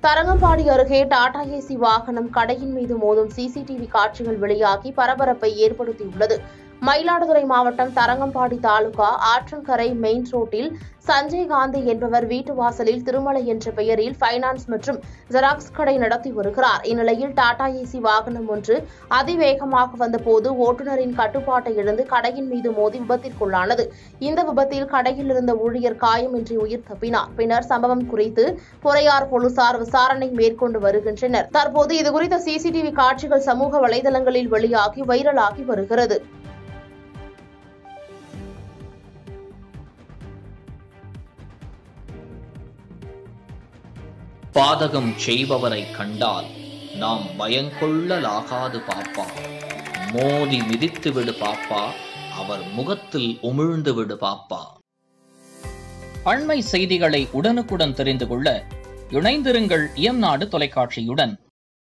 தரங்கம்பாடி அருகே டாடா ஏசி வாகனம் கடையின் மீது மோதும் சிசிடிவி காட்சிகள் வெளியாகி பரபரப்பை ஏற்படுத்தியுள்ளது மயிலாடுதுறை மாவட்டம் தரங்கம்பாடி தாலுகா ஆற்றங்கரை மெயின் ரோட்டில் சஞ்சய் காந்தி என்பவர் வீட்டு வாசலில் திருமலை என்ற பெயரில் ஃபைனான்ஸ் மற்றும் ஜெராக்ஸ் கடை நடத்தி வருகிறார் இந்நிலையில் டாடா ஏசி வாகனம் ஒன்று அதிவேகமாக வந்தபோது ஓட்டுநரின் கட்டுப்பாட்டை இழந்து கடையின் மீது மோதி விபத்திற்குள்ளானது இந்த விபத்தில் கடையில் இருந்த ஊழியர் காயமின்றி உயிர் தப்பினார் பின்னர் சம்பவம் குறித்து பொறையார் போலீசார் விசாரணை மேற்கொண்டு வருகின்றனர் தற்போது இதுகுறித்த சிசிடிவி காட்சிகள் சமூக வலைதளங்களில் வெளியாகி வைரலாகி வருகிறது பாதகம் செய்பவரை கண்டால் நாம் பயங்கொள்ளலாகாது பாப்பா மோதி மிதித்து விடு பாப்பா அவர் முகத்தில் உமிழ்ந்து விடு பாப்பா அண்மை செய்திகளை உடனுக்குடன் தெரிந்து கொள்ள இணைந்திருங்கள் இயம்நாடு தொலைக்காட்சியுடன்